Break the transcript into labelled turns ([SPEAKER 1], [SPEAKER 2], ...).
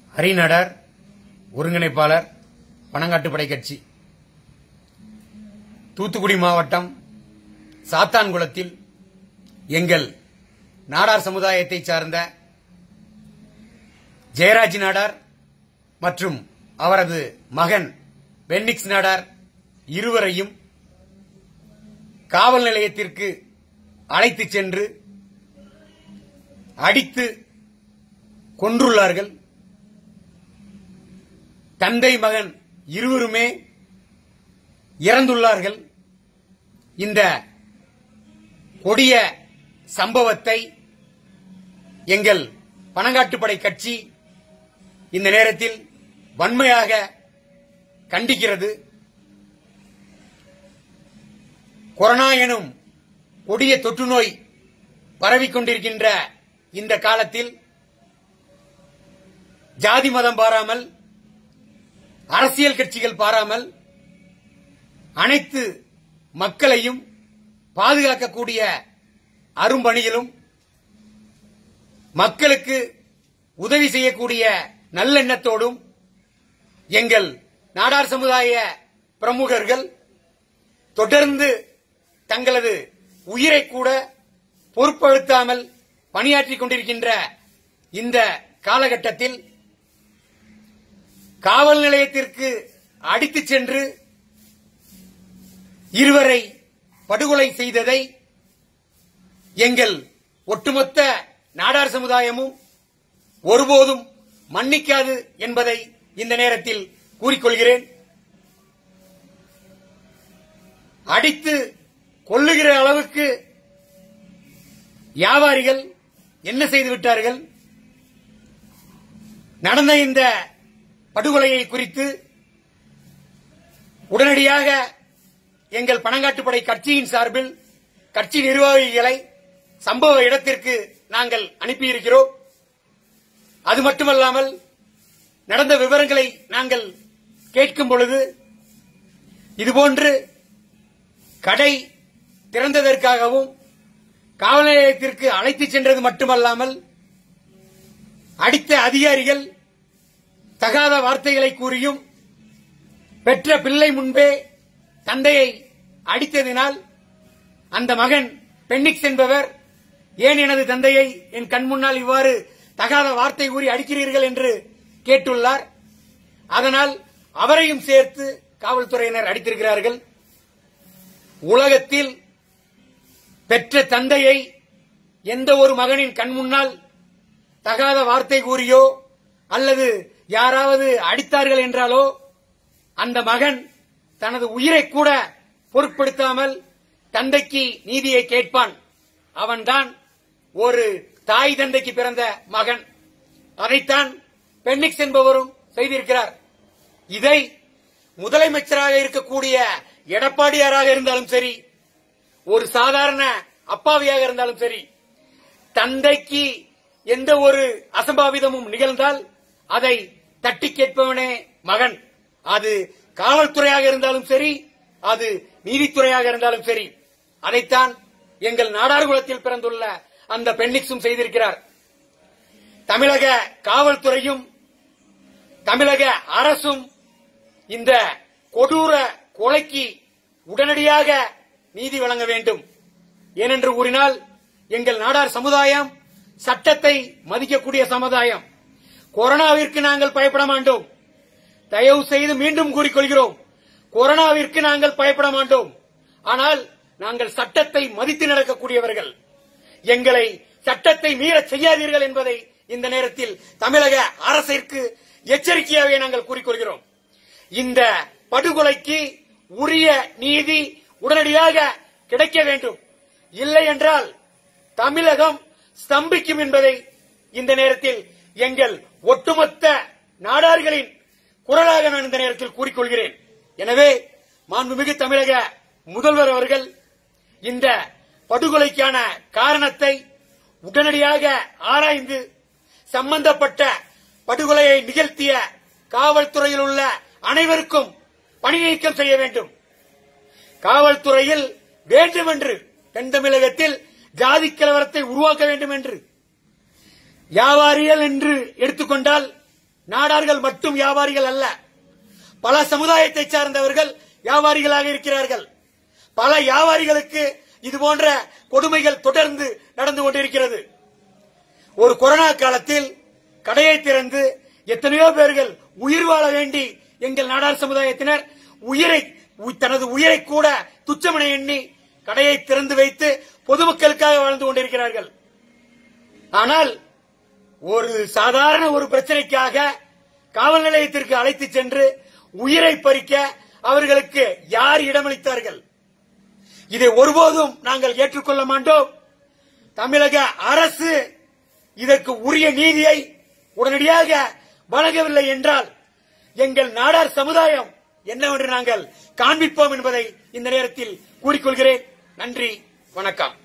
[SPEAKER 1] ஹரிநடர் ஒருங்கிணைப்பாளர் பனங்காட்டுப்படை கட்சி தூத்துக்குடி மாவட்டம் சாத்தான்குளத்தில் எங்கள் நாடார் சமுதாயத்தைச் சார்ந்த ஜெயராஜ் நாடார் மற்றும் அவரது மகன் பென்னிக்ஸ் நாடார் இருவரையும் காவல் நிலையத்திற்கு அழைத்துச் சென்று அடித்து கொன்றுள்ளார்கள் தந்தை மகன் இருவருமே இறந்துள்ளார்கள் இந்த கொடிய சம்பவத்தை எங்கள் பனங்காட்டுப்படை கட்சி இந்த நேரத்தில் வன்மையாக கண்டிக்கிறது கொரோனா எனும் கொடிய தொற்று நோய் பரவிக் கொண்டிருக்கின்ற இந்த காலத்தில் ஜாதி மதம் பாராமல் அரசியல் கட்சிகள் பாராமல் அனைத்து மக்களையும் பாதுகாக்கக்கூடிய அரும்பணியிலும் மக்களுக்கு உதவி செய்யக்கூடிய நல்லெண்ணத்தோடும் எங்கள் நாடார் சமுதாய பிரமுகர்கள் தொடர்ந்து தங்களது உயிரை கூட பொறுப்படுத்தாமல் பணியாற்றிக் கொண்டிருக்கின்ற இந்த காலகட்டத்தில் காவல் நிலையத்திற்கு அடித்துச் சென்று இருவரை படுகொலை செய்ததை எங்கள் ஒட்டுமொத்த நாடார் சமுதாயமும் ஒருபோதும் மன்னிக்காது என்பதை இந்த நேரத்தில் கூறிக்கொள்கிறேன் அடித்து கொல்லுகிற அளவுக்கு வியாபாரிகள் என்ன செய்து விட்டார்கள் நடந்த இந்த படுகொலையை குறித்து உடனடியாக எங்கள் பணங்காட்டுப்படை கட்சியின் சார்பில் கட்சி நிர்வாகிகளை சம்பவ இடத்திற்கு நாங்கள் அனுப்பியிருக்கிறோம் அது மட்டுமல்லாமல் நடந்த விவரங்களை நாங்கள் கேட்கும் பொழுது இதுபோன்று கடை திறந்ததற்காகவும் காவல் நிலையத்திற்கு அழைத்துச் சென்றது மட்டுமல்லாமல் அடித்த அதிகாரிகள் தகாத வார்த்தைகளை கூறியும் பெற்ற பிள்ளை முன்பே தந்தையை அடித்ததினால் அந்த மகன் பென்னிக்ஸ் என்பவர் ஏன் எனது தந்தையை என் கண் முன்னால் இவ்வாறு தகாத வார்த்தை கூறி அடிக்கிறீர்கள் என்று கேட்டுள்ளார் அதனால் அவரையும் சேர்த்து காவல்துறையினர் அடித்திருக்கிறார்கள் உலகத்தில் பெற்ற தந்தையை எந்த ஒரு மகனின் கண் முன்னால் தகாத வார்த்தை கூறியோ அல்லது யாராவது அடித்தார்கள் என்றாலோ அந்த மகன் தனது உயிரை கூட பொருட்படுத்தாமல் தந்தைக்கு நீதியை கேட்பான் அவன்தான் ஒரு தாய் தந்தைக்கு பிறந்த மகன் அதைத்தான் பென்னிக்ஸ் என்பவரும் செய்திருக்கிறார் இதை முதலமைச்சராக இருக்கக்கூடிய எடப்பாடியாராக இருந்தாலும் சரி ஒரு சாதாரண அப்பாவியாக இருந்தாலும் சரி தந்தைக்கு எந்த ஒரு அசம்பாவிதமும் நிகழ்ந்தால் அதை தட்டி கேட்பவனே மகன் அது காவல்துறையாக இருந்தாலும் சரி அது நீதித்துறையாக இருந்தாலும் சரி அதைத்தான் எங்கள் நாடார்குலத்தில் பிறந்துள்ள அந்த பெண்ணிக்ஸும் செய்திருக்கிறார் தமிழக காவல்துறையும் தமிழக அரசும் இந்த கொடூர கொலைக்கு உடனடியாக நீதி வழங்க வேண்டும் ஏனென்று கூறினால் எங்கள் நாடார் சமுதாயம் சட்டத்தை மதிக்கக்கூடிய சமுதாயம் கொரோனாவிற்கு நாங்கள் பயப்பட மாட்டோம் தயவு செய்து மீண்டும் கூறிக்கொள்கிறோம் கொரோனாவிற்கு நாங்கள் பயப்பட மாட்டோம் ஆனால் நாங்கள் சட்டத்தை மதித்து நடக்கக்கூடியவர்கள் எங்களை சட்டத்தை மீறச் செய்யாதீர்கள் என்பதை இந்த நேரத்தில் தமிழக அரசிற்கு எச்சரிக்கையாகவே நாங்கள் கூறிக்கொள்கிறோம் இந்த படுகொலைக்கு உரிய நீதி உடனடியாக கிடைக்க வேண்டும் இல்லை என்றால் தமிழகம் ஸ்தம்பிக்கும் என்பதை இந்த நேரத்தில் எங்கள் ஒட்டுமொத்த நாடார்களின் குரலாக நான் இந்த நேரத்தில் கூறிக்கொள்கிறேன் எனவே மாண்புமிகு தமிழக முதல்வர் அவர்கள் இந்த படுகொலைக்கான காரணத்தை உடனடியாக ஆராய்ந்து சம்பந்தப்பட்ட படுகொலையை நிகழ்த்திய காவல்துறையில் உள்ள அனைவருக்கும் பணி நீக்கம் செய்ய வேண்டும் காவல்துறையில் வேண்டுமென்று தென் தமிழகத்தில் ஜாதி கலவரத்தை உருவாக்க வேண்டும் என்று வியாபாரிகள் என்று எடுத்துக்கொண்டால் நாடார்கள் மட்டும் வியாபாரிகள் அல்ல பல சமுதாயத்தை சார்ந்தவர்கள் வியாபாரிகளாக இருக்கிறார்கள் பல வியாபாரிகளுக்கு இது போன்ற கொடுமைகள் தொடர்ந்து நடந்து கொண்டிருக்கிறது ஒரு கொரோனா காலத்தில் கடையை திறந்து எத்தனையோ பேர்கள் உயிர் வாழ வேண்டி எங்கள் நாடார் சமுதாயத்தினர் உயிரை உ- தனது உயிரை கூட துச்சமென எண்ணி கடையை திறந்து வைத்து பொதுமக்களுக்காக வாழ்ந்து கொண்டிருக்கிறார்கள் ஆனால் ஒரு சாதாரண ஒரு பிரச்சனைக்காக காவல் நிலையத்திற்கு அழைத்து சென்று உயிரை பறிக்க அவர்களுக்கு யார் இடமளித்தார்கள் இதை ஒருபோதும் நாங்கள் ஏற்றுக்கொள்ள மாட்டோம் தமிழக அரசு இதற்கு உரிய நீதியை உடனடியாக வழங்கவில்லை என்றால் எங்கள் நாடார் சமுதாயம் என்னவென்று நாங்கள் காண்பிப்போம் என்பதை இந்த நேரத்தில் கூறிக்கொள்கிறேன் நன்றி வணக்கம்